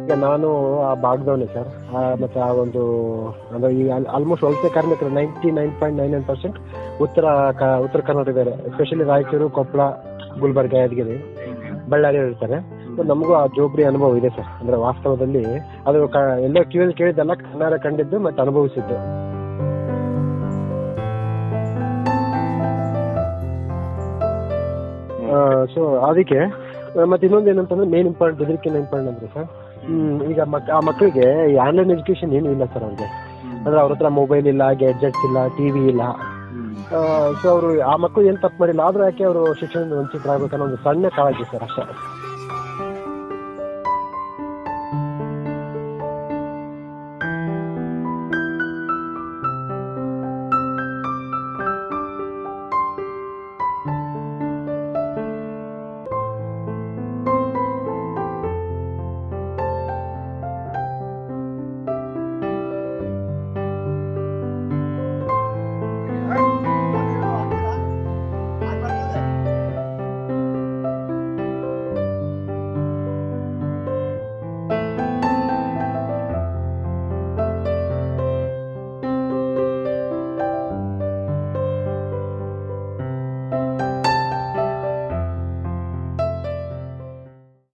ಈಗ ನಾನು ಆ ಭಾಗದವನೇ ಸರ್ ಮತ್ತು ಆ ಒಂದು ಅಂದರೆ ಈ ಆಲ್ಮೋಸ್ಟ್ ವಲಸೆ ಕಾರ್ಮಿಕರು ninety nine point nine nine percent ಉತ್ತರ ಕ ಉತ್ತರ ಕರ್ನಾಟಕ ಇದ್ದಾರೆ ಎಸ್ಪೆಷಲಿ ರಾಯಚೂರು ಕೊಪ್ಪಳ ಗುಲ್ಬರ್ಗ ಯಾದಗಿರಿ ಬಳ್ಳಾರಿ ಇರ್ತಾರೆ ಸೊ ನಮಗೂ ಆ ಜೋಬ್ರಿ ಅನುಭವ ಇದೆ ಸರ್ ಅಂದರೆ ವಾಸ್ತವದಲ್ಲಿ ಅದು ಕ ಎಲ್ಲೋ ಕಿವಿಯಲ್ಲಿ ಕೇಳಿದ್ದಲ್ಲ ಕಣ್ಣಾರ ಕಂಡಿದ್ದು ಮತ್ತು ಅನುಭವಿಸಿದ್ದು ಸೊ ಅದಕ್ಕೆ ಆ, ಮತ್ತೆ ಇನ್ನೊಂದು ಏನಂತಂದ್ರೆ ಮೇನ್ ಇಂಪಾರ್ಟೆಂಟ್ ಇದಕ್ಕಿಂತ ಇಂಪಾರ್ಟೆಂಟ್ ಅಂದ್ರೆ ಸರ್ ಹ್ಮ್, ಈಗ ಮಕ್ ಆ ಮಕ್ಕಳಿಗೆ ಈ ಆನ್ಲೈನ್ ಎಜುಕೇಶನ್ ಏನೂ ಇಲ್ಲ ಸರ್ ಅವ್ರಿಗೆ ಅಂದ್ರೆ ಅವ್ರ ಹತ್ರ ಮೊಬೈಲ್ ಇಲ್ಲ ಗ್ಯಾಜೆಟ್ಸ್ ಇಲ್ಲ ಟಿವಿ ಇಲ್ಲ ಸೊ ಅವರು ಆ ಮಕ್ಕಳು ಏನು ತಪ್ಪು ಮಾಡಿಲ್ಲ ಆದ್ರೂ ಯಾಕೆ ಅವರು ಶಿಕ್ಷಣದಿಂದ ವಂಚಿತರಾಗಬೇಕನ್ನೋ ಒಂದು ಸಣ್ಣ ಕಾಳಜಿ ಸರ್ ಅಷ್ಟೇ